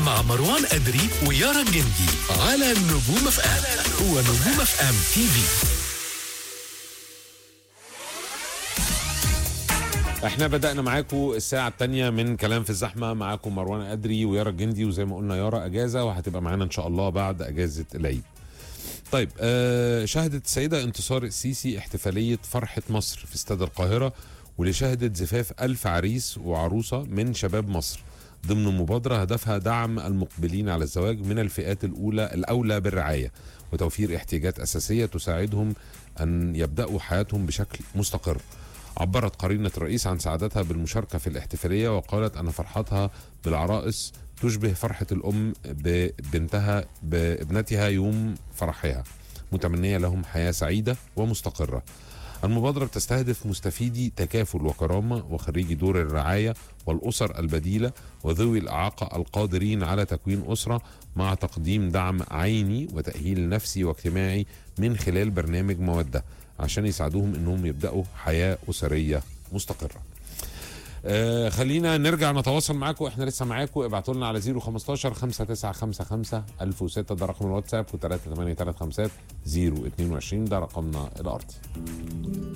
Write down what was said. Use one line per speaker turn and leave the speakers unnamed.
مع مروان أدري ويارا الجندي على نجوم اف ام هو نجوم اف ام تي في
احنا بدأنا معاكم الساعة الثانية من كلام في الزحمة معاكم مروان أدري ويارا الجندي وزي ما قلنا يارا أجازة وهتبقى معانا إن شاء الله بعد أجازة العيد. طيب آه شهدت السيدة انتصار السيسي احتفالية فرحة مصر في استاد القاهرة واللي شهدت زفاف ألف عريس وعروسة من شباب مصر ضمن مبادرة هدفها دعم المقبلين على الزواج من الفئات الأولى الأولى بالرعاية وتوفير احتياجات أساسية تساعدهم أن يبدأوا حياتهم بشكل مستقر عبرت قرينة الرئيس عن سعادتها بالمشاركة في الاحتفالية وقالت أن فرحتها بالعرائس تشبه فرحة الأم ببنتها بابنتها يوم فرحها متمنية لهم حياة سعيدة ومستقرة المبادرة بتستهدف مستفيدي تكافل وكرامة وخريجي دور الرعاية والأسر البديلة وذوي الإعاقة القادرين على تكوين أسرة مع تقديم دعم عيني وتأهيل نفسي واجتماعي من خلال برنامج مودة عشان يساعدوهم انهم يبداوا حياه اسريه مستقره. آه خلينا نرجع نتواصل معاكم احنا لسه معاكم ابعتوا لنا على 015 5955 1006 ده رقم الواتساب و 38335 022 ده رقمنا الارضي.